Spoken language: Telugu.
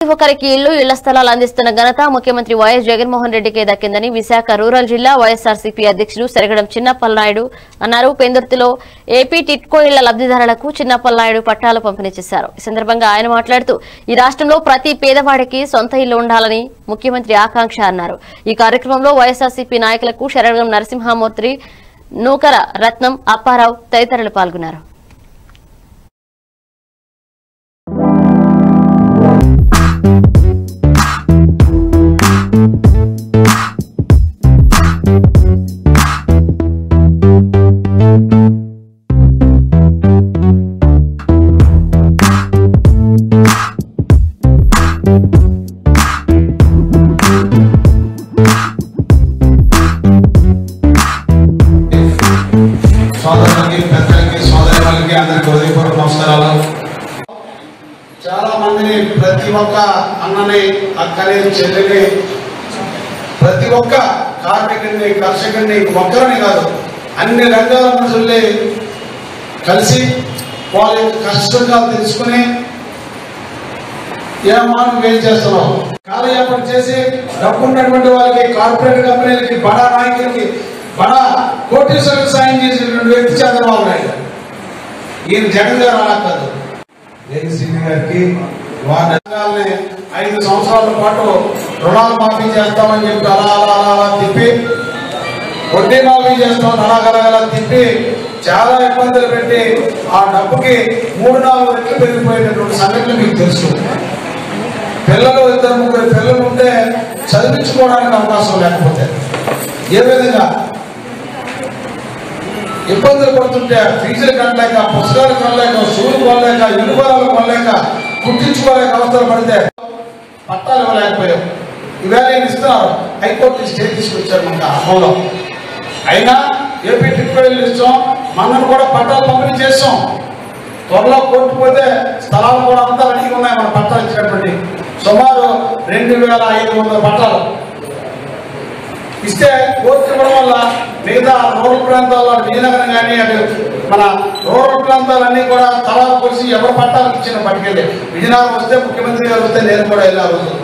ఒకరికి ఇల్లు ఇళ్ల స్థలాలు అందిస్తున్న ఘనత ముఖ్యమంత్రి వైఎస్ జగన్మోహన్ రెడ్డికే దక్కిందని విశాఖ రూరల్ జిల్లా వైఎస్ఆర్సీపీ అధ్యక్షుడు సెరగడం చిన్నపల్నాయుడు అన్నారు పెందుర్తిలో ఏపీ టిట్కో ఇళ్ల లబ్దిదారులకు చిన్నపల్నాయుడు పట్టాలు పంపిణీ చేశారు ఈ సందర్భంగా ఆయన మాట్లాడుతూ ఈ రాష్ట్రంలో ప్రతి పేదవాడికి సొంత ఇల్లు ఉండాలని ముఖ్యమంత్రి ఆకాంక్ష అన్నారు ఈ కార్యక్రమంలో వైఎస్ఆర్సీపీ నాయకులకు శరగడం నరసింహమూర్తి నూకర రత్నం అప్పారావు తదితరులు పాల్గొన్నారు సోదరులకి పెద్దలకి సోదరులకి అందరికి హృదయపూర్వక నమస్కారాలు చాలా మందిని ప్రతి ఒక్క అన్నని అక్కని చెల్లిని ప్రతి ఒక్క కార్మికుడిని కర్షకుడిని ఒక్కరిని కాదు అన్ని రంగాల మనుషుల్ని కలిసి వాళ్ళ యొక్క కష్టంగా తెలుసుకుని ఏమా నువ్వేం చేస్తున్నావు కాలయాపన చేసి డబ్బు ఉన్నటువంటి వాళ్ళకి కార్పొరేట్ కంపెనీలకి బడా నాయకులకి బడా కోటీశ్వరులకు సాయం చేసినటువంటి వ్యక్తి చంద్రబాబు నాయుడు గారు. ఈయన జగన్ గారు అలా కాదు ఏసీబీ గారికి వారి రంగాల్ని ఐదు సంవత్సరాల పాటు రుణాలు మాఫీ చేస్తామని చెప్పి అలా అలా అలా అలా తిప్పి వడ్డీ మాఫీ చేస్తామని అలాగలగలా తిప్పి చాలా ఇబ్బందులు పెట్టి ఆ డబ్బుకి మూడు నాలుగు రెట్లు పెరిగిపోయినటువంటి సంగతులు మీకు తెలుసు పిల్లలు ఇద్దరు ముగ్గురు పిల్లలు ఉంటే చదివించుకోవడానికి అవకాశం లేకపోతే ఏ విధంగా ఇబ్బందులు పడుతుంటే ఫీజులు కట్టలేక పుస్తకాలు కొనలేక షూలు కొనలేక ఇనుపరాలు కొనలేక కుట్టించుకోలేక అవసరం పడితే పట్టాలు ఇవ్వలేకపోయాం ఇవాళ ఏం ఇస్తున్నారు హైకోర్టు స్టే తీసుకొచ్చారు మనకు అమౌలో అయినా ఏపీ ట్రిప్యూనల్ ఇస్తాం మనల్ని కూడా పట్టాలు పంపిణీ చేస్తాం త్వరలో కోర్టు పోతే స్థలాలు కూడా అంతా రెడీగా ఉన్నాయి మన పట్టాలు ఇచ్చినటువంటి సుమారు రెండు వేల ఐదు వందల పట్టాలు ఇస్తే కోర్టు ఇవ్వడం వల్ల మిగతా రూరల్ ప్రాంతాల్లో విజయనగరం కానీ అటు మన రూరల్ ప్రాంతాలన్నీ కూడా తలాలు కొలిసి ఎవరు పట్టాలకు ఇచ్చిన పట్టుకెళ్ళి విజయనగరం వస్తే ముఖ్యమంత్రి గారు వస్తే నేను కూడా వెళ్ళి ఆ రోజు